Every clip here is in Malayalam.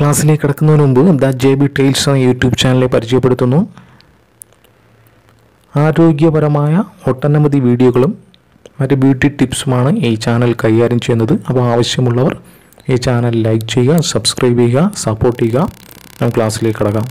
ക്ലാസ്സിലേക്ക് കിടക്കുന്നതിന് മുമ്പ് ദ ജെ ബി ടെയിൽസ് എന്ന യൂട്യൂബ് ചാനലിനെ പരിചയപ്പെടുത്തുന്നു ആരോഗ്യപരമായ ഒട്ടനവധി വീഡിയോകളും മറ്റ് ബ്യൂട്ടി ടിപ്സുമാണ് ഈ ചാനൽ കൈകാര്യം ചെയ്യുന്നത് അപ്പോൾ ആവശ്യമുള്ളവർ ഈ ചാനൽ ലൈക്ക് ചെയ്യുക സബ്സ്ക്രൈബ് ചെയ്യുക സപ്പോർട്ട് ചെയ്യുക നമുക്ക് ക്ലാസ്സിലേക്ക് കിടക്കാം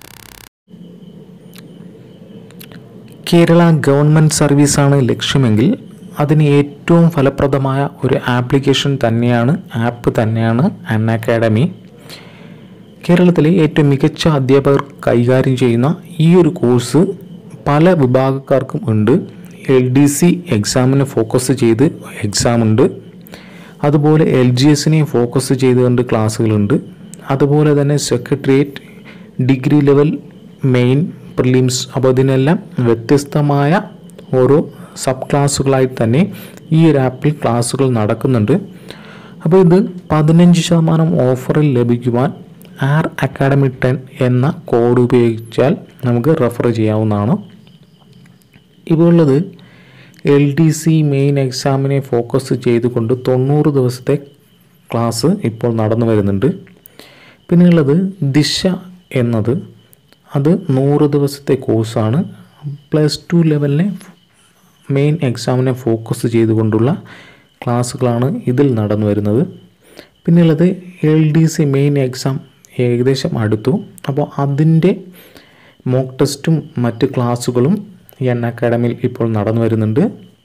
കേരള ഗവൺമെൻറ് സർവീസാണ് ലക്ഷ്യമെങ്കിൽ അതിന് ഏറ്റവും ഫലപ്രദമായ ഒരു ആപ്ലിക്കേഷൻ തന്നെയാണ് ആപ്പ് തന്നെയാണ് അൺ അക്കാഡമി കേരളത്തിലെ ഏറ്റവും മികച്ച അധ്യാപകർ കൈകാര്യം ചെയ്യുന്ന ഈ ഒരു കോഴ്സ് പല വിഭാഗക്കാർക്കും ഉണ്ട് എൽ ഡി സി എക്സാമിന് ഫോക്കസ് ചെയ്ത് എക്സാം ഉണ്ട് അതുപോലെ എൽ ജി എസിനെ ഫോക്കസ് ചെയ്തുകൊണ്ട് ക്ലാസ്സുകളുണ്ട് അതുപോലെ തന്നെ secretariat degree level main prelims അപ്പോൾ ഇതിനെല്ലാം വ്യത്യസ്തമായ ഓരോ സബ് ക്ലാസ്സുകളായി തന്നെ ഈ ഒരു ആപ്പിൽ ക്ലാസ്സുകൾ നടക്കുന്നുണ്ട് അപ്പോൾ ഇത് പതിനഞ്ച് ശതമാനം ഓഫറിൽ ലഭിക്കുവാൻ ആർ അക്കാഡമി ടെൻ എന്ന കോഡ് ഉപയോഗിച്ചാൽ നമുക്ക് റെഫർ ചെയ്യാവുന്നതാണ് ഇപ്പോൾ ഉള്ളത് എൽ ഡി സി മെയിൻ എക്സാമിനെ ഫോക്കസ് ചെയ്തുകൊണ്ട് തൊണ്ണൂറ് ദിവസത്തെ ക്ലാസ് ഇപ്പോൾ നടന്നു വരുന്നുണ്ട് പിന്നെയുള്ളത് ദിശ എന്നത് അത് നൂറ് ദിവസത്തെ കോഴ്സാണ് പ്ലസ് ടു ലെവലിനെ മെയിൻ എക്സാമിനെ ഫോക്കസ് ചെയ്തുകൊണ്ടുള്ള ക്ലാസ്സുകളാണ് ഇതിൽ നടന്നു വരുന്നത് പിന്നെയുള്ളത് L D C main exam ഏകദേശം അടുത്തു അപ്പോൾ അതിൻ്റെ മോക്ക് ടെസ്റ്റും മറ്റ് ക്ലാസ്സുകളും എൻ അക്കാഡമിയിൽ ഇപ്പോൾ നടന്നു വരുന്നുണ്ട്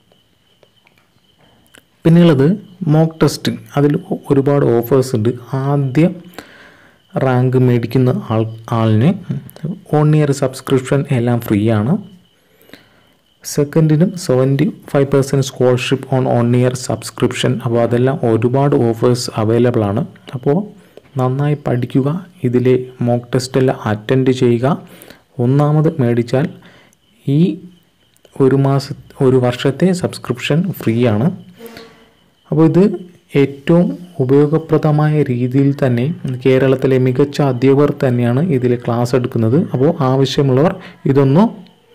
പിന്നെയുള്ളത് മോക്ക് ടെസ്റ്റ് അതിൽ ഒരുപാട് ഓഫേഴ്സ് ഉണ്ട് ആദ്യ റാങ്ക് മേടിക്കുന്ന ആൾ ആളിന് വൺ ഇയർ സബ്സ്ക്രിപ്ഷൻ എല്ലാം ഫ്രീ ആണ് സെക്കൻഡിനും seventy five percent scholarship on one year subscription അപ്പോൾ അതെല്ലാം ഒരുപാട് ഓഫേഴ്സ് അവൈലബിൾ ആണ് അപ്പോൾ നന്നായി പഠിക്കുക ഇതിലെ മോക്ക് ടെസ്റ്റെല്ലാം അറ്റൻഡ് ചെയ്യുക ഒന്നാമത് മേടിച്ചാൽ ഈ ഒരു മാസ ഒരു വർഷത്തെ സബ്സ്ക്രിപ്ഷൻ ഫ്രീ ആണ് അപ്പോൾ ഇത് ഏറ്റവും ഉപയോഗപ്രദമായ രീതിയിൽ തന്നെ കേരളത്തിലെ മികച്ച അധ്യാപകർ തന്നെയാണ് ഇതിൽ ക്ലാസ് എടുക്കുന്നത് അപ്പോൾ ആവശ്യമുള്ളവർ ഇതൊന്ന്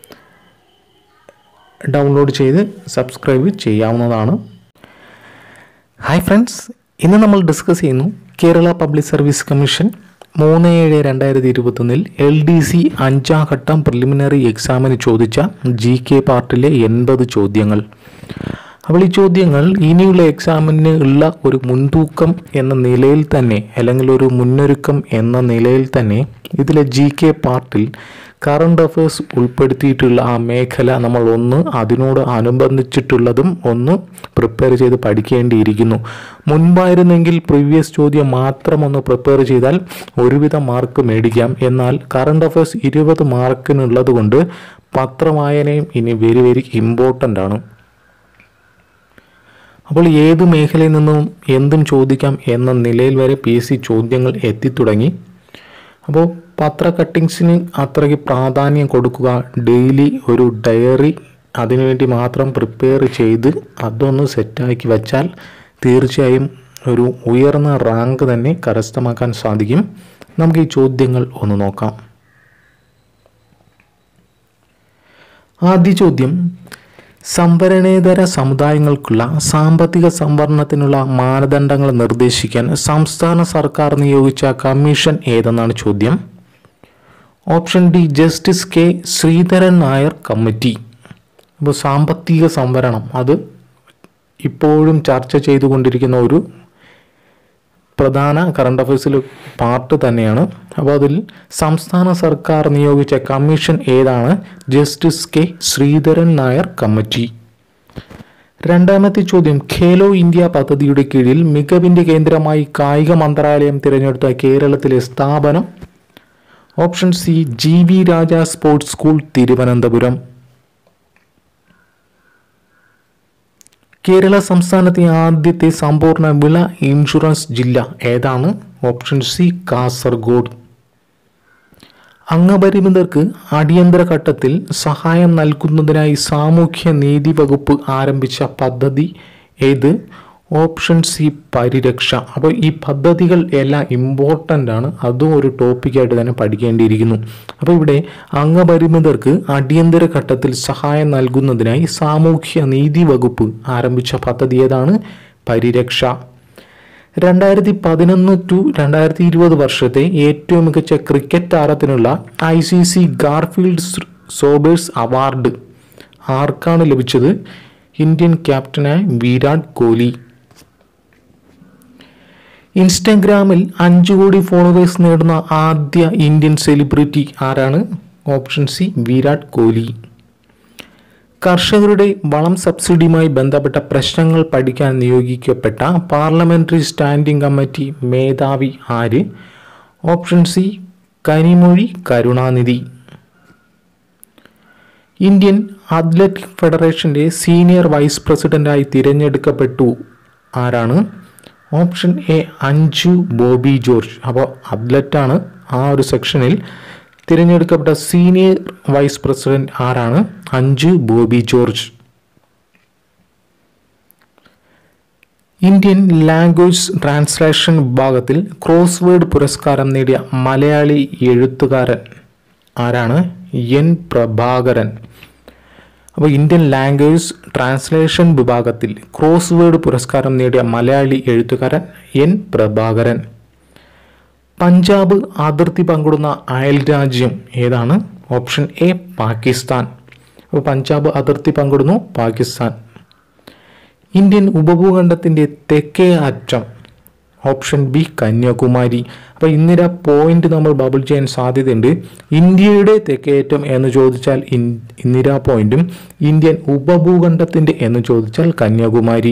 ഡൗൺലോഡ് ചെയ്ത് സബ്സ്ക്രൈബ് ചെയ്യാവുന്നതാണ് ഹായ് ഫ്രണ്ട്സ് ഇന്ന് നമ്മൾ ഡിസ്കസ് ചെയ്യുന്നു കേരള പബ്ലിക് സർവീസ് കമ്മീഷൻ മൂന്ന് ഏഴ് രണ്ടായിരത്തി ഇരുപത്തൊന്നിൽ എൽ ഡി സി അഞ്ചാം ഘട്ടം പ്രിലിമിനറി എക്സാമിന് ചോദിച്ച ജി കെ പാർട്ടിലെ എൺപത് ചോദ്യങ്ങൾ അപ്പോൾ ഈ ചോദ്യങ്ങൾ ഇനിയുള്ള എക്സാമിന് ഉള്ള ഒരു മുൻതൂക്കം എന്ന നിലയിൽ തന്നെ അല്ലെങ്കിൽ ഒരു മുന്നൊരുക്കം എന്ന നിലയിൽ തന്നെ ഇതിലെ ജി കെ പാർട്ടിൽ കറണ്ട് അഫയേഴ്സ് ഉൾപ്പെടുത്തിയിട്ടുള്ള ആ മേഖല നമ്മൾ ഒന്ന് അതിനോട് അനുബന്ധിച്ചിട്ടുള്ളതും ഒന്ന് പ്രിപ്പയർ ചെയ്ത് പഠിക്കേണ്ടിയിരിക്കുന്നു മുൻപായിരുന്നെങ്കിൽ പ്രീവിയസ് ചോദ്യം മാത്രം ഒന്ന് പ്രിപ്പയർ ചെയ്താൽ ഒരുവിധ മാർക്ക് മേടിക്കാം എന്നാൽ കറണ്ട് അഫയേഴ്സ് ഇരുപത് മാർക്കിനുള്ളത് കൊണ്ട് പത്രവായനയും ഇനി വെരി വെരി ഇമ്പോർട്ടൻ്റ് ആണ് അപ്പോൾ ഏത് മേഖലയിൽ നിന്നും എന്തും ചോദിക്കാം എന്ന നിലയിൽ വരെ പി എസ് സി ചോദ്യങ്ങൾ എത്തിത്തുടങ്ങി അപ്പോൾ പത്ര കട്ടിങ്സിന് അത്രയ്ക്ക് പ്രാധാന്യം കൊടുക്കുക ഡെയിലി ഒരു ഡയറി അതിനുവേണ്ടി മാത്രം പ്രിപ്പയർ ചെയ്ത് അതൊന്ന് സെറ്റാക്കി വെച്ചാൽ തീർച്ചയായും ഒരു ഉയർന്ന റാങ്ക് തന്നെ കരസ്ഥമാക്കാൻ സാധിക്കും നമുക്ക് ഈ ചോദ്യങ്ങൾ ഒന്ന് നോക്കാം ആദ്യ ചോദ്യം സംവരണേതര സമുദായങ്ങൾക്കുള്ള സാമ്പത്തിക സംവരണത്തിനുള്ള മാനദണ്ഡങ്ങൾ നിർദ്ദേശിക്കാൻ സംസ്ഥാന സർക്കാർ നിയോഗിച്ച കമ്മീഷൻ ഏതെന്നാണ് ചോദ്യം option D justice K Sreedharan Nair committee അപ്പോൾ സാമ്പത്തിക സംവരണം അത് ഇപ്പോഴും ചർച്ച ചെയ്തുകൊണ്ടിരിക്കുന്ന ഒരു പ്രധാന കറണ്ട് അഫയേഴ്സിൽ പാർട്ട് തന്നെയാണ് അപ്പോൾ അതിൽ സംസ്ഥാന സർക്കാർ നിയോഗിച്ച കമ്മീഷൻ ഏതാണ് justice K Sreedharan Nair committee രണ്ടാമത്തെ ചോദ്യം ഖേലോ ഇന്ത്യ പദ്ധതിയുടെ കീഴിൽ മികവിന്റെ കേന്ദ്രമായി കായിക മന്ത്രാലയം തിരഞ്ഞെടുത്ത കേരളത്തിലെ സ്ഥാപനം option C G V Raja sports school Thiruvananthapuram Kerala സംസ്ഥാനത്തെ ആദ്യത്തെ സമ്പൂർണ്ണ വിള ഇൻഷുറൻസ് ജില്ല ഏതാണ് ഓപ്ഷൻ സി കാസർഗോഡ് അംഗപരിമിതർക്ക് അടിയന്തര ഘട്ടത്തിൽ സഹായം നൽകുന്നതിനായി സാമൂഹ്യ നീതി വകുപ്പ് ആരംഭിച്ച പദ്ധതി ഏത് ഓപ്ഷൻ സി പരിരക്ഷ അപ്പോൾ ഈ പദ്ധതികൾ എല്ലാം ഇമ്പോർട്ടൻ്റ് ആണ് അതും ഒരു ടോപ്പിക്കായിട്ട് തന്നെ പഠിക്കേണ്ടിയിരിക്കുന്നു അപ്പോൾ ഇവിടെ അംഗപരിമിതർക്ക് അടിയന്തര ഘട്ടത്തിൽ സഹായം നൽകുന്നതിനായി സാമൂഹ്യ നീതി വകുപ്പ് ആരംഭിച്ച പദ്ധതി ഏതാണ് പരിരക്ഷ രണ്ടായിരത്തി പതിനൊന്ന് ടു രണ്ടായിരത്തി ഇരുപത് വർഷത്തെ ഏറ്റവും മികച്ച ക്രിക്കറ്റ് താരത്തിനുള്ള I C C Garfield Sobers award ആർക്കാണ് ലഭിച്ചത് ഇന്ത്യൻ ക്യാപ്റ്റനായ വിരാട് കോഹ്ലി ഇൻസ്റ്റഗ്രാമിൽ അഞ്ചു കോടി ഫോളോവേഴ്സ് നേടുന്ന ആദ്യ ഇന്ത്യൻ സെലിബ്രിറ്റി ആരാണ് ഓപ്ഷൻ സി വിരാട് കോഹ്ലി കർഷകരുടെ വളം സബ്സിഡിയുമായി ബന്ധപ്പെട്ട പ്രശ്നങ്ങൾ പഠിക്കാൻ നിയോഗിക്കപ്പെട്ട പാർലമെന്ററി സ്റ്റാൻഡിംഗ് കമ്മിറ്റി മേധാവി ആര് option C Kanimozhi Karunanidhi Indian athletic ഫെഡറേഷന്റെ സീനിയർ വൈസ് പ്രസിഡന്റായി തിരഞ്ഞെടുക്കപ്പെട്ടു ആരാണ് ഓപ്ഷൻ എ അഞ്ജു ബോബി ജോർജ് അപ്പോൾ അത്ലറ്റാണ് ആ ഒരു സെക്ഷനിൽ തിരഞ്ഞെടുക്കപ്പെട്ട സീനിയർ വൈസ് പ്രസിഡന്റ് ആരാണ് Anju Bobby George Indian language translation വിഭാഗത്തിൽ ക്രോസ് വേർഡ് പുരസ്കാരം നേടിയ മലയാളി എഴുത്തുകാരൻ ആരാണ് എൻ പ്രഭാകരൻ അപ്പോൾ ഇന്ത്യൻ ലാംഗ്വേജ് ട്രാൻസ്ലേഷൻ വിഭാഗത്തിൽ ക്രോസ് വേർഡ് പുരസ്കാരം നേടിയ മലയാളി എഴുത്തുകാരൻ എൻ പ്രഭാകരൻ പഞ്ചാബ് അതിർത്തി പങ്കിടുന്ന അയൽ രാജ്യം ഏതാണ് ഓപ്ഷൻ എ പാകിസ്ഥാൻ അപ്പോൾ പഞ്ചാബ് അതിർത്തി പങ്കിടുന്നു പാകിസ്ഥാൻ ഇന്ത്യൻ ഉപഭൂഖണ്ഡത്തിൻ്റെ തെക്കേ അറ്റം ഓപ്ഷൻ ബി കന്യാകുമാരി അപ്പോൾ ഇന്ദിര പോയിന്റ് നമ്മൾ ബബിൾ ചെയ്യാൻ സാധ്യതയുണ്ട് ഇന്ത്യയുടെ തെക്കേയറ്റം എന്ന് ചോദിച്ചാൽ ഇൻ- ഇന്ദിര പോയിന്റും ഇന്ത്യൻ ഉപഭൂഖണ്ഡത്തിൻ്റെ എന്ന് ചോദിച്ചാൽ കന്യാകുമാരി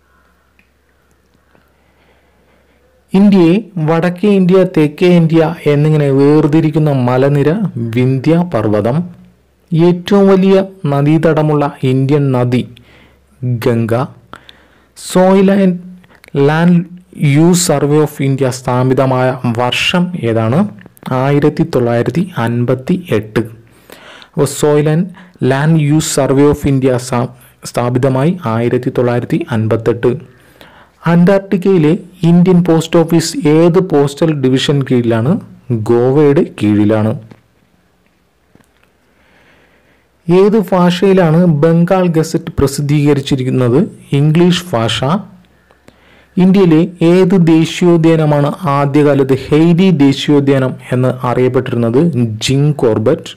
ഇന്ത്യയെ വടക്കേ ഇന്ത്യ തെക്കേ ഇന്ത്യ എന്നിങ്ങനെ വേർതിരിക്കുന്ന മലനിര വിന്ധ്യ പർവ്വതം ഏറ്റവും വലിയ നദീതടമുള്ള ഇന്ത്യൻ നദി Ganga soil and land use survey of India സ്ഥാപിതമായ വർഷം ഏതാണ് ആയിരത്തി തൊള്ളായിരത്തി അൻപത്തി എട്ട് അപ്പോൾ soil and land use survey of India സ്ഥാ- സ്ഥാപിതമായി ആയിരത്തി തൊള്ളായിരത്തി അൻപത്തെട്ട് അന്റാർട്ടിക്കയിലെ ഇന്ത്യൻ പോസ്റ്റ് ഓഫീസ് ഏത് പോസ്റ്റൽ ഡിവിഷൻ കീഴിലാണ് ഗോവയുടെ കീഴിലാണ് ഏത് ഭാഷയിലാണ് ബംഗാൾ ഗസറ്റ് പ്രസിദ്ധീകരിച്ചിരിക്കുന്നത് ഇംഗ്ലീഷ് ഭാഷ ഇന്ത്യയിലെ ഏത് ദേശീയോദ്യാനമാണ് ആദ്യകാലത്ത് ഹെയ്ഡി ദേശീയോദ്യാനം എന്ന് അറിയപ്പെട്ടിരുന്നത് ജിങ് കോർബറ്റ്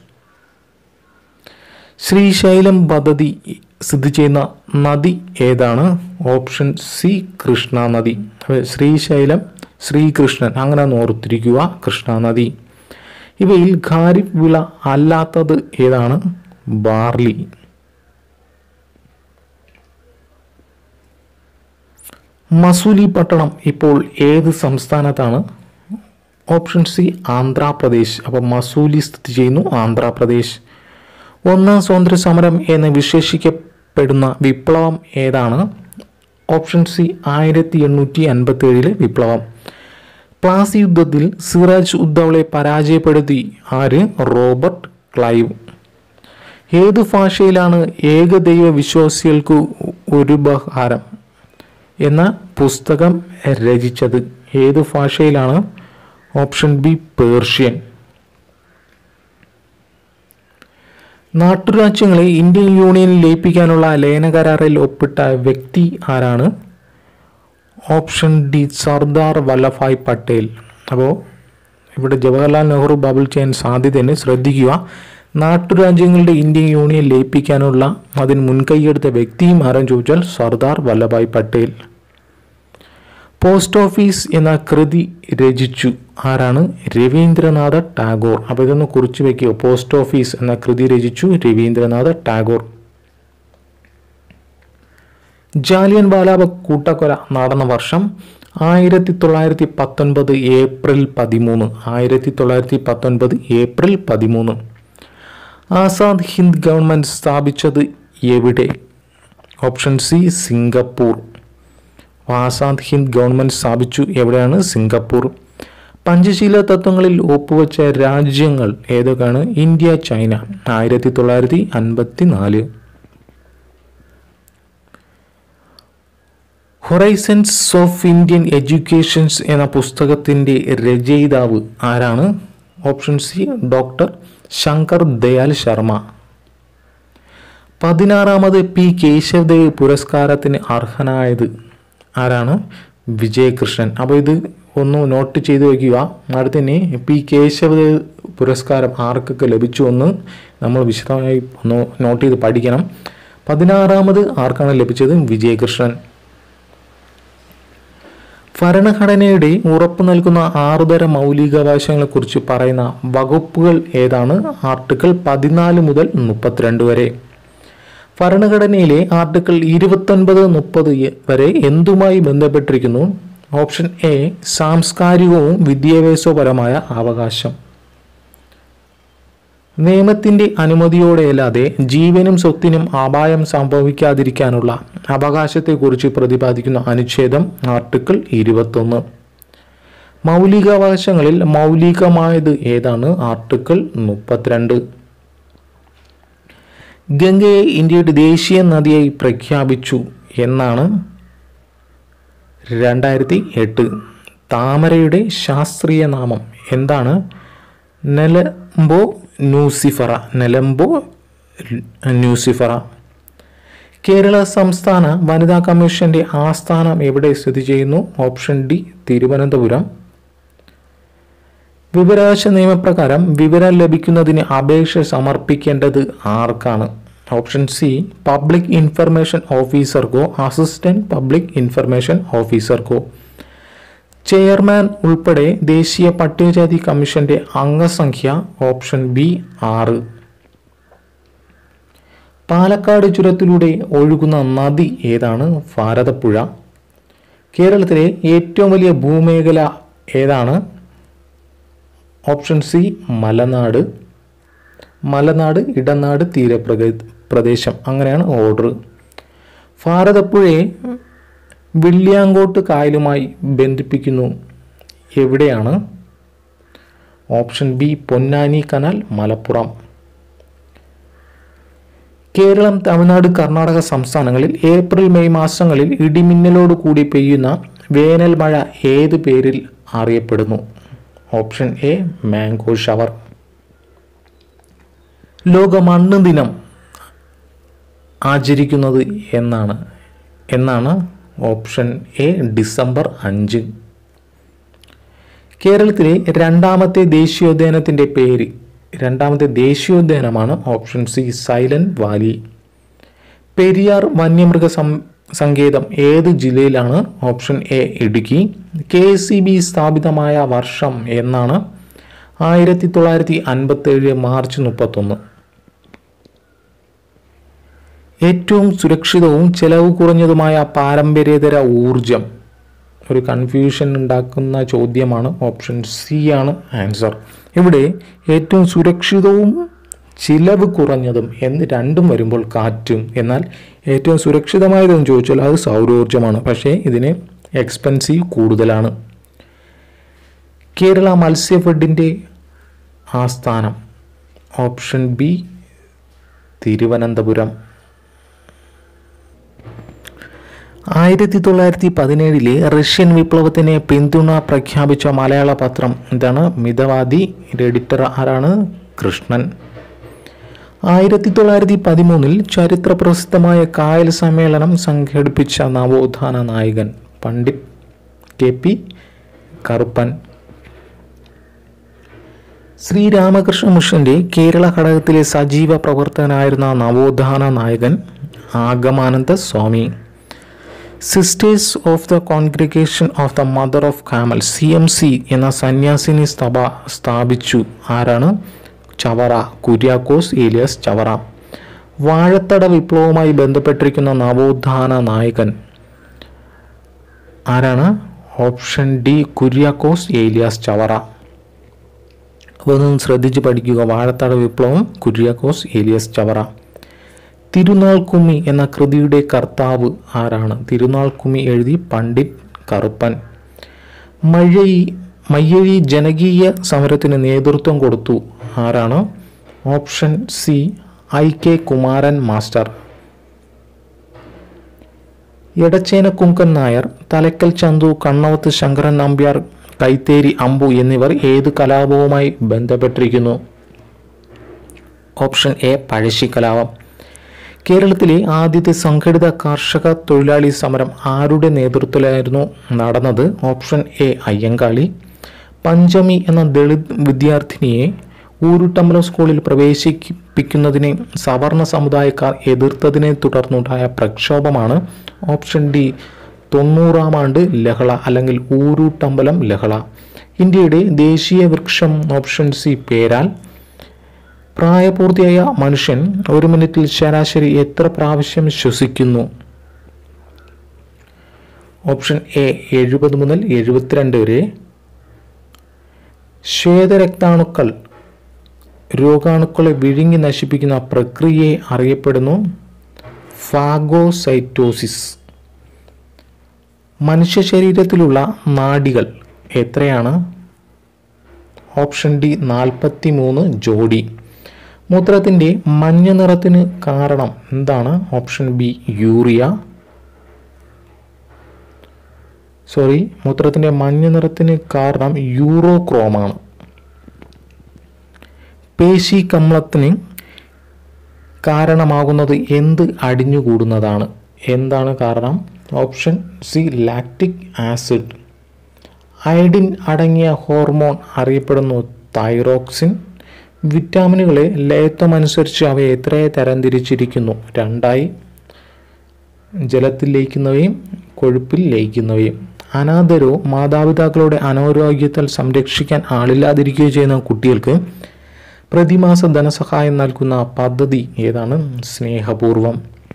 ശ്രീശൈലം പദ്ധതി സ്ഥിതി ചെയ്യുന്ന നദി ഏതാണ് ഓപ്ഷൻ സി കൃഷ്ണ നദി അപ്പൊ ശ്രീശൈലം ശ്രീകൃഷ്ണൻ അങ്ങനെ ഒന്ന് ഓർത്തിരിക്കുക കൃഷ്ണ നദി ഇവയിൽ ഖാരിഫ് വിള അല്ലാത്തത് ഏതാണ് ബാർലി മസൂലി പട്ടണം ഇപ്പോൾ ഏത് സംസ്ഥാനത്താണ് ഓപ്ഷൻ സി ആന്ധ്രാപ്രദേശ് അപ്പോൾ മസൂലി സ്ഥിതി ചെയ്യുന്നു ആന്ധ്രാപ്രദേശ് ഒന്നാം സ്വാതന്ത്ര്യ സമരം എന്ന് വിശേഷിക്കപ്പെടുന്ന വിപ്ലവം ഏതാണ് ഓപ്ഷൻ സി ആയിരത്തി എണ്ണൂറ്റി അൻപത്തി ഏഴിലെ വിപ്ലവം പ്ലാസി യുദ്ധത്തിൽ സിറാജ് ഉദ്ദൗളെ പരാജയപ്പെടുത്തി ആര് റോബർട്ട് ക്ലൈവ് ഏത് ഭാഷയിലാണ് ഏകദൈവ വിശ്വാസികൾക്ക് ഒരു ഉപഹാരം എന്ന പുസ്തകം രചിച്ചത് ഏത് ഭാഷയിലാണ് ഓപ്ഷൻ ബി പേർഷ്യൻ നാട്ടുരാജ്യങ്ങളെ ഇന്ത്യൻ യൂണിയനിൽ ലയിപ്പിക്കാനുള്ള ലയന കരാറിൽ ഒപ്പിട്ട വ്യക്തി ആരാണ് ഓപ്ഷൻ ഡി സർദാർ വല്ലഭായ് പട്ടേൽ അപ്പോൾ ഇവിടെ ജവഹർലാൽ നെഹ്റു ബബിൾ ചെയ്യാൻ സാധ്യതയുണ്ട് ശ്രദ്ധിക്കുക നാട്ടുരാജ്യങ്ങളുടെ ഇന്ത്യൻ യൂണിയൻ ലയിപ്പിക്കാനുള്ള അതിന് മുൻകൈയെടുത്ത വ്യക്തിയും ആരെന്ന് ചോദിച്ചാൽ സർദാർ വല്ലഭായ് പട്ടേൽ പോസ്റ്റ് ഓഫീസ് എന്ന കൃതി രചിച്ചു ആരാണ് രവീന്ദ്രനാഥ ടാഗോർ അപ്പോൾ ഇതൊന്ന് കുറിച്ച് വെക്കുക പോസ്റ്റ് ഓഫീസ് എന്ന കൃതി രചിച്ചു രവീന്ദ്രനാഥ ടാഗോർ ജാലിയൻ വാലാബാഗ് കൂട്ടക്കൊല നടന്ന വർഷം ആയിരത്തി തൊള്ളായിരത്തി പത്തൊൻപത് ഏപ്രിൽ പതിമൂന്ന് ആയിരത്തി തൊള്ളായിരത്തി പത്തൊൻപത് ഏപ്രിൽ പതിമൂന്ന് ആസാദ് ഹിന്ദ് ഗവൺമെൻറ് സ്ഥാപിച്ചത് എവിടെ option C Singapore Azad Hind government സ്ഥാപിച്ചു എവിടെയാണ് സിംഗപ്പൂർ പഞ്ചശീല തത്വങ്ങളിൽ ഒപ്പുവെച്ച രാജ്യങ്ങൾ ഏതൊക്കെയാണ് ഇന്ത്യ ചൈന ആയിരത്തി തൊള്ളായിരത്തി അൻപത്തി നാല് ഹൊറൈസൻസ് ഓഫ് ഇന്ത്യൻ എഡ്യൂക്കേഷൻസ് എന്ന പുസ്തകത്തിൻ്റെ രചയിതാവ് ആരാണ് option C doctor Shankar Dayal Sharma പതിനാറാമത് പി കേശവദേവ് പുരസ്കാരത്തിന് അർഹനായത് ആരാണ് വിജയകൃഷ്ണൻ അപ്പോൾ ഇത് ഒന്ന് നോട്ട് ചെയ്ത് വയ്ക്കുക അടുത്തന്നെ പി കേശവ പുരസ്കാരം ആർക്കൊക്കെ ലഭിച്ചു എന്ന് നമ്മൾ വിശദമായി ഒന്ന് നോട്ട് ചെയ്ത് പഠിക്കണം പതിനാറാമത് ആർക്കാണ് ലഭിച്ചത് വിജയകൃഷ്ണൻ ഭരണഘടനയുടെ ഉറപ്പു നൽകുന്ന ആറുതര മൗലികാവകാശങ്ങളെക്കുറിച്ച് പറയുന്ന വകുപ്പുകൾ ഏതാണ് ആർട്ടിക്കിൾ പതിനാല് മുതൽ മുപ്പത്തിരണ്ട് വരെ ഭരണഘടനയിലെ ആർട്ടിക്കിൾ ഇരുപത്തൊൻപത് മുപ്പത് വരെ എന്തുമായി ബന്ധപ്പെട്ടിരിക്കുന്നു ഓപ്ഷൻ എ സാംസ്കാരികവും വിദ്യാഭ്യാസപരമായ അവകാശം നിയമത്തിന്റെ അനുമതിയോടെയല്ലാതെ ജീവനും സ്വത്തിനും അപായം സംഭവിക്കാതിരിക്കാനുള്ള അവകാശത്തെക്കുറിച്ച് പ്രതിപാദിക്കുന്ന അനുച്ഛേദം ആർട്ടിക്കിൾ ഇരുപത്തൊന്ന് മൗലികാവകാശങ്ങളിൽ മൗലികമായത് ഏതാണ് ആർട്ടിക്കിൾ മുപ്പത്തിരണ്ട് ഗംഗയെ ഇന്ത്യയുടെ ദേശീയ നദിയായി പ്രഖ്യാപിച്ചു എന്നാണ് രണ്ടായിരത്തി എട്ട് താമരയുടെ ശാസ്ത്രീയ നാമം എന്താണ് Nelumbo nucifera Nelumbo nucifera Kerala സംസ്ഥാന വനിതാ കമ്മീഷന്റെ ആസ്ഥാനം എവിടെ സ്ഥിതി ചെയ്യുന്നു ഓപ്ഷൻ ഡി തിരുവനന്തപുരം വിവരാവകാശ നിയമപ്രകാരം വിവരം ലഭിക്കുന്നതിന് അപേക്ഷ സമർപ്പിക്കേണ്ടത് ആർക്കാണ് ഓപ്ഷൻ സി പബ്ലിക് ഇൻഫർമേഷൻ ഓഫീസർക്കോ അസിസ്റ്റന്റ് പബ്ലിക് ഇൻഫർമേഷൻ ഓഫീസർക്കോ ചെയർമാൻ ഉൾപ്പെടെ ദേശീയ പട്ടികജാതി കമ്മീഷന്റെ അംഗസംഖ്യ ഓപ്ഷൻ ബി ആറ് പാലക്കാട് ചുരത്തിലൂടെ ഒഴുകുന്ന നദി ഏതാണ് ഭാരതപ്പുഴ കേരളത്തിലെ ഏറ്റവും വലിയ ഭൂമേഖല ഏതാണ് ഓപ്ഷൻ സി മലനാട് മലനാട് ഇടനാട് തീരപ്രക പ്രദേശം അങ്ങനെയാണ് ഓർഡർ ഭാരതപ്പുഴയെ വില്യാങ്കോട്ട് കായലുമായി ബന്ധിപ്പിക്കുന്നു എവിടെയാണ് option B Ponnani canal Malappuram Keralam Tamil Nadu Karnataka സംസ്ഥാനങ്ങളിൽ ഏപ്രിൽ മെയ് മാസങ്ങളിൽ ഇടിമിന്നലോട് കൂടി പെയ്യുന്ന വേനൽ മഴ ഏത് പേരിൽ അറിയപ്പെടുന്നു ഓപ്ഷൻ എ മാംഗോ ഷവർ ലോക മണ്ണ് ദിനം ആചരിക്കുന്നത് എന്നാണ് എന്നാണ് ഓപ്ഷൻ എ ഡിസംബർ അഞ്ച് കേരളത്തിലെ രണ്ടാമത്തെ ദേശീയോദ്യാനത്തിൻ്റെ പേര് രണ്ടാമത്തെ ദേശീയോദ്യാനമാണ് option C Silent Valley Periyar വന്യമൃഗ സം സങ്കേതം ഏത് ജില്ലയിലാണ് option A Idukki K C B സ്ഥാപിതമായ വർഷം എന്നാണ് ആയിരത്തി തൊള്ളായിരത്തി അൻപത്തേഴ് മാർച്ച് മുപ്പത്തൊന്ന് ഏറ്റവും സുരക്ഷിതവും ചെലവ് കുറഞ്ഞതുമായ പാരമ്പര്യേതര ഊർജം ഒരു കൺഫ്യൂഷൻ ഉണ്ടാക്കുന്ന ചോദ്യമാണ് ഓപ്ഷൻ സി ആണ് ആൻസർ ഇവിടെ ഏറ്റവും സുരക്ഷിതവും ചിലവ് കുറഞ്ഞതും എന്ന് രണ്ടും വരുമ്പോൾ കാറ്റും എന്നാൽ ഏറ്റവും സുരക്ഷിതമായതെന്ന് ചോദിച്ചാൽ അത് സൗരോർജ്ജമാണ് പക്ഷേ ഇതിന് എക്സ്പെൻസീവ് കൂടുതലാണ് കേരള മത്സ്യഫെഡിൻ്റെ ആസ്ഥാനം ഓപ്ഷൻ ബി തിരുവനന്തപുരം ആയിരത്തി തൊള്ളായിരത്തി പതിനേഴിലെ റഷ്യൻ വിപ്ലവത്തിന് പിന്തുണ പ്രഖ്യാപിച്ച മലയാള പത്രം എന്താണ് മിതവാദി എഡിറ്റർ ആരാണ് കൃഷ്ണൻ ആയിരത്തി തൊള്ളായിരത്തി പതിമൂന്നിൽ ചരിത്ര പ്രസിദ്ധമായ കായൽ സമ്മേളനം സംഘടിപ്പിച്ച നവോത്ഥാന നായകൻ പണ്ഡിറ്റ് കെ പി കറുപ്പൻ ശ്രീരാമകൃഷ്ണ മിഷന്റെ കേരള ഘടകത്തിലെ സജീവ പ്രവർത്തകനായിരുന്ന നവോത്ഥാന നായകൻ Agamananda Swami sisters of the congregation of the mother of Carmel C M C എന്ന സന്യാസിനി സ്തഭ സ്ഥാപിച്ചു ആരാണ് ചവറ കുര്യാക്കോസ് ഏലിയസ് ചവറ വാഴത്തട വിപ്ലവവുമായി ബന്ധപ്പെട്ടിരിക്കുന്ന നവോത്ഥാന നായകൻ ആരാണ് ഓപ്ഷൻ ഡി കുര്യാക്കോസ് ഏലിയാസ് ചവറ അപ്പോൾ ഒന്ന് ശ്രദ്ധിച്ച് പഠിക്കുക വാഴത്തട വിപ്ലവം കുര്യാക്കോസ് ഏലിയസ് ചവറ തിരുനാൾ കുമ്മി എന്ന കൃതിയുടെ കർത്താവ് ആരാണ് തിരുനാൾ കുമ്മി എഴുതി പണ്ഡിറ്റ് കറുപ്പൻ മഴയി മയ്യഴി ജനകീയ സമരത്തിന് നേതൃത്വം കൊടുത്തു ആരാണ് option C I K Kumaran master Edachena Kunkan Nair Thalakkal Chandu Kannavath Sankaran Nambiar Kaitheri Ambu എന്നിവർ ഏത് കലാപവുമായി ബന്ധപ്പെട്ടിരിക്കുന്നു ഓപ്ഷൻ എ പഴശ്ശി കലാപം കേരളത്തിലെ ആദ്യത്തെ സംഘടിത കർഷക തൊഴിലാളി സമരം ആരുടെ നേതൃത്വത്തിലായിരുന്നു നടന്നത് ഓപ്ഷൻ എ അയ്യങ്കാളി പഞ്ചമി എന്ന ദളിത് വിദ്യാർത്ഥിനിയെ ഊരുട്ടമ്പലം സ്കൂളിൽ പ്രവേശിപ്പിക്കുന്നതിനെ സവർണ സമുദായക്കാർ എതിർത്തതിനെ തുടർന്നുണ്ടായ പ്രക്ഷോഭമാണ് ഓപ്ഷൻ ഡി തൊണ്ണൂറാം ആണ്ട് ലഹള അല്ലെങ്കിൽ ഊരൂട്ടമ്പലം ലഹള ഇന്ത്യയുടെ ദേശീയ വൃക്ഷം ഓപ്ഷൻ സി പേരാൽ പ്രായപൂർത്തിയായ മനുഷ്യൻ ഒരു മിനിറ്റിൽ ശരാശരി എത്ര പ്രാവശ്യം ശ്വസിക്കുന്നു ഓപ്ഷൻ എ എഴുപത് മുതൽ എഴുപത്തിരണ്ട് വരെ ശ്വേതരക്താണുക്കൾ രോഗാണുക്കളെ വിഴുങ്ങി നശിപ്പിക്കുന്ന പ്രക്രിയയെ അറിയപ്പെടുന്നു ഫാഗോസൈറ്റോസിസ് മനുഷ്യ ശരീരത്തിലുള്ള നാഡികൾ എത്രയാണ് ഓപ്ഷൻ ഡി നാൽപ്പത്തി മൂന്ന് ജോഡി മൂത്രത്തിൻ്റെ മഞ്ഞ നിറത്തിന് കാരണം എന്താണ് ഓപ്ഷൻ ബി യൂറിയ സോറി മൂത്രത്തിൻ്റെ മഞ്ഞ നിറത്തിന് കാരണം യൂറോക്രോമാണ് പേശി കമ്ലത്തിന് കാരണമാകുന്നത് എന്ത് അടിഞ്ഞുകൂടുന്നതാണ് എന്താണ് കാരണം option C lactic acid iodine അടങ്ങിയ ഹോർമോൺ അറിയപ്പെടുന്നു തൈറോക്സിൻ വിറ്റാമിനുകളെ ലയത്വമനുസരിച്ച് അവയെ എത്രയെ തരംതിരിച്ചിരിക്കുന്നു രണ്ടായി ജലത്തിൽ ലയിക്കുന്നവയും കൊഴുപ്പിൽ ലയിക്കുന്നവയും അനാഥരോ മാതാപിതാക്കളുടെ അനാരോഗ്യത്താൽ സംരക്ഷിക്കാൻ ആളില്ലാതിരിക്കുകയോ ചെയ്യുന്ന കുട്ടികൾക്ക് പ്രതിമാസ ധനസഹായം നൽകുന്ന പദ്ധതി ഏതാണ് സ്നേഹപൂർവം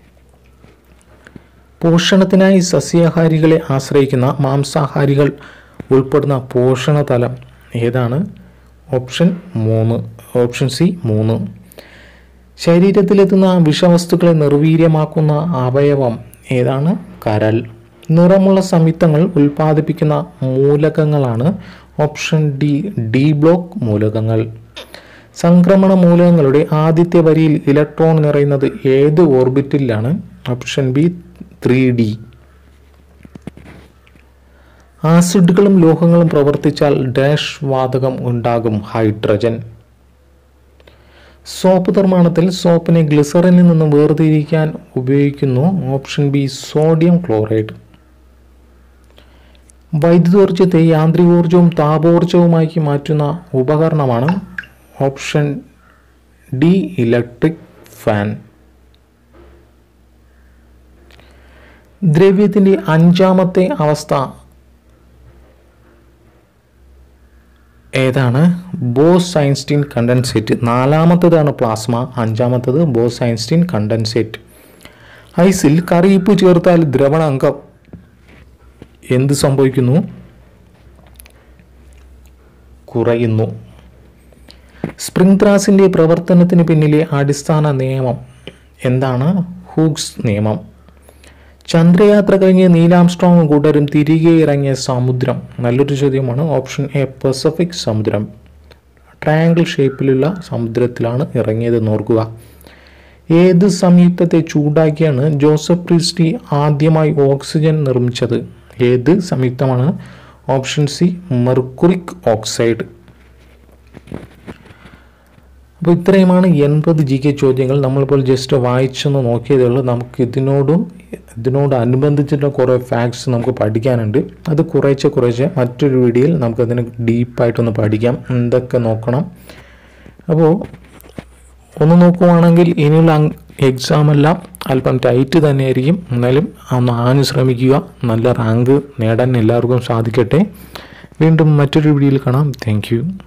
പോഷണത്തിനായി സസ്യാഹാരികളെ ആശ്രയിക്കുന്ന മാംസാഹാരികൾ ഉൾപ്പെടുന്ന പോഷണതലം ഏതാണ് ഓപ്ഷൻ മൂന്ന് ഓപ്ഷൻ സി മൂന്ന് ശരീരത്തിലെത്തുന്ന വിഷവസ്തുക്കളെ നിർവീര്യമാക്കുന്ന അവയവം ഏതാണ് കരൽ നിറമുള്ള സംയുക്തങ്ങൾ ഉൽപ്പാദിപ്പിക്കുന്ന മൂലകങ്ങളാണ് ഓപ്ഷൻ ഡി ഡി ബ്ലോക്ക് മൂലകങ്ങൾ സംക്രമണ മൂലകങ്ങളുടെ ആദ്യത്തെ വരിയിൽ ഇലക്ട്രോൺ നിറയുന്നത് ഏത് ഓർബിറ്റിലാണ് ഓപ്ഷൻ ബി ത്രീ ഡി ആസിഡുകളും ലോഹങ്ങളും പ്രവർത്തിച്ചാൽ ഡാഷ് വാതകം ഉണ്ടാകും ഹൈഡ്രജൻ സോപ്പ് നിർമ്മാണത്തിൽ സോപ്പിനെ ഗ്ലിസറിനിൽ നിന്ന് വേർതിരിക്കാൻ ഉപയോഗിക്കുന്നു ഓപ്ഷൻ ബി സോഡിയം ക്ലോറൈഡ് വൈദ്യുതോർജ്ജത്തെ യാന്ത്രികോർജ്ജവും താപോർജ്ജവുമാക്കി മാറ്റുന്ന ഉപകരണമാണ് ഓപ്ഷൻ ഡി ഇലക്ട്രിക് ഫാൻ ദ്രവ്യത്തിൻ്റെ അഞ്ചാമത്തെ അവസ്ഥ ഏതാണ് ബോസ് ഐൻസ്റ്റീൻ കണ്ടൻസേറ്റ് നാലാമത്തതാണ് പ്ലാസ്മ അഞ്ചാമത്തത് ബോസ് ഐൻസ്റ്റീൻ കണ്ടൻസേറ്റ് ഐസിൽ കറിയിപ്പ് ചേർത്താൽ ദ്രവണാങ്കം എന്ത് സംഭവിക്കുന്നു കുറയുന്നു സ്പ്രിംഗ് ത്രാസിൻ്റെ പ്രവർത്തനത്തിന് പിന്നിലെ അടിസ്ഥാന നിയമം എന്താണ് ഹൂഗ്സ് നിയമം ചന്ദ്രയാത്ര കഴിഞ്ഞ് നീലാംസ്ട്രോങ് കൂട്ടരും തിരികെ ഇറങ്ങിയ സമുദ്രം നല്ലൊരു ചോദ്യമാണ് ഓപ്ഷൻ എ പസഫിക് സമുദ്രം ട്രയാങ്കിൾ ഷേപ്പിലുള്ള സമുദ്രത്തിലാണ് ഇറങ്ങിയതെന്ന് ഓർക്കുക ഏത് സംയുക്തത്തെ ചൂടാക്കിയാണ് ജോസഫ് പ്രീസ്റ്റി ആദ്യമായി ഓക്സിജൻ നിർമ്മിച്ചത് ഏത് സംയുക്തമാണ് ഓപ്ഷൻ സി മെർക്കുറിക് ഓക്സൈഡ് അപ്പോൾ ഇത്രയുമാണ് എൺപത് ജി കെ ചോദ്യങ്ങൾ നമ്മളിപ്പോൾ ജസ്റ്റ് വായിച്ചൊന്ന് നോക്കിയതേ ഉള്ളൂ നമുക്ക് ഇതിനോടും ഇതിനോട് അനുബന്ധിച്ചിട്ടുള്ള കുറേ ഫാക്ട്സ് നമുക്ക് പഠിക്കാനുണ്ട് അത് കുറേശ്ശെ കുറേശ്ശെ മറ്റൊരു വീഡിയോയിൽ നമുക്കതിന് ഡീപ്പായിട്ടൊന്ന് പഠിക്കാം എന്തൊക്കെ നോക്കണം അപ്പോൾ ഒന്ന് നോക്കുവാണെങ്കിൽ ഇനിയുള്ള എക്സാം എല്ലാം അല്പം ടൈറ്റ് തന്നെയായിരിക്കും എന്നാലും ഒന്ന് ആഞ്ഞു ശ്രമിക്കുക നല്ല റാങ്ക് നേടാൻ എല്ലാവർക്കും സാധിക്കട്ടെ വീണ്ടും മറ്റൊരു വീഡിയോയിൽ കാണാം താങ്ക്